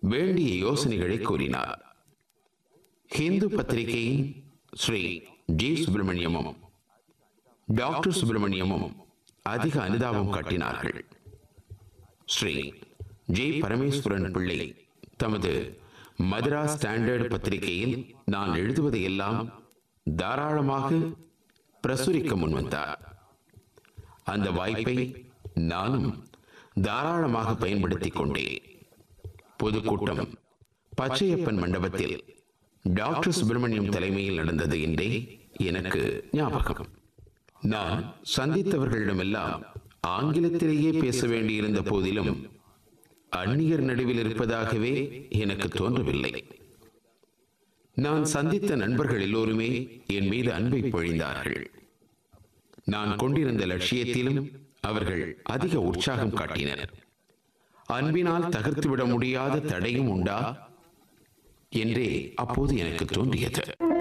வேண்டிய யோசனைகளை கூறினார் ஹிந்து பத்திரிகையின் ஸ்ரீ ஜி சுப்பிரமணியமும் டாக்டர் சுப்பிரமணியமும் அதிக அனுதாபம் காட்டினார்கள் ஸ்ரீ ஜே பரமேஸ்வரன் பிள்ளை தமது மதுரா ஸ்டாண்டர்ட் பத்திரிகையில் நான் எழுதுவதையெல்லாம் தாராளமாக பிரசுரிக்க முன்வந்தார் அந்த வாய்ப்பை நானும் தாராளமாக பயன்படுத்திக் கொண்டேன் பொதுக்கூட்டம் பச்சையப்பன் மண்டபத்தில் டாக்டர் சுப்பிரமணியம் தலைமையில் நடந்தது என்றே எனக்கு ஞாபகம் நான் சந்தித்தவர்களிடமெல்லாம் ஆங்கிலத்திலேயே பேச வேண்டியிருந்த போதிலும் அந்நியர் நடுவில் இருப்பதாகவே எனக்கு தோன்றவில்லை நான் சந்தித்த நண்பர்கள் எல்லோருமே என் மீது அன்பை பொழிந்தார்கள் நான் கொண்டிருந்த லட்சியத்திலும் அவர்கள் அதிக உற்சாகம் காட்டினர் அன்பினால் தகர்த்துவிட முடியாத தடையும் உண்டா என்றே அப்போது எனக்கு தோன்றியது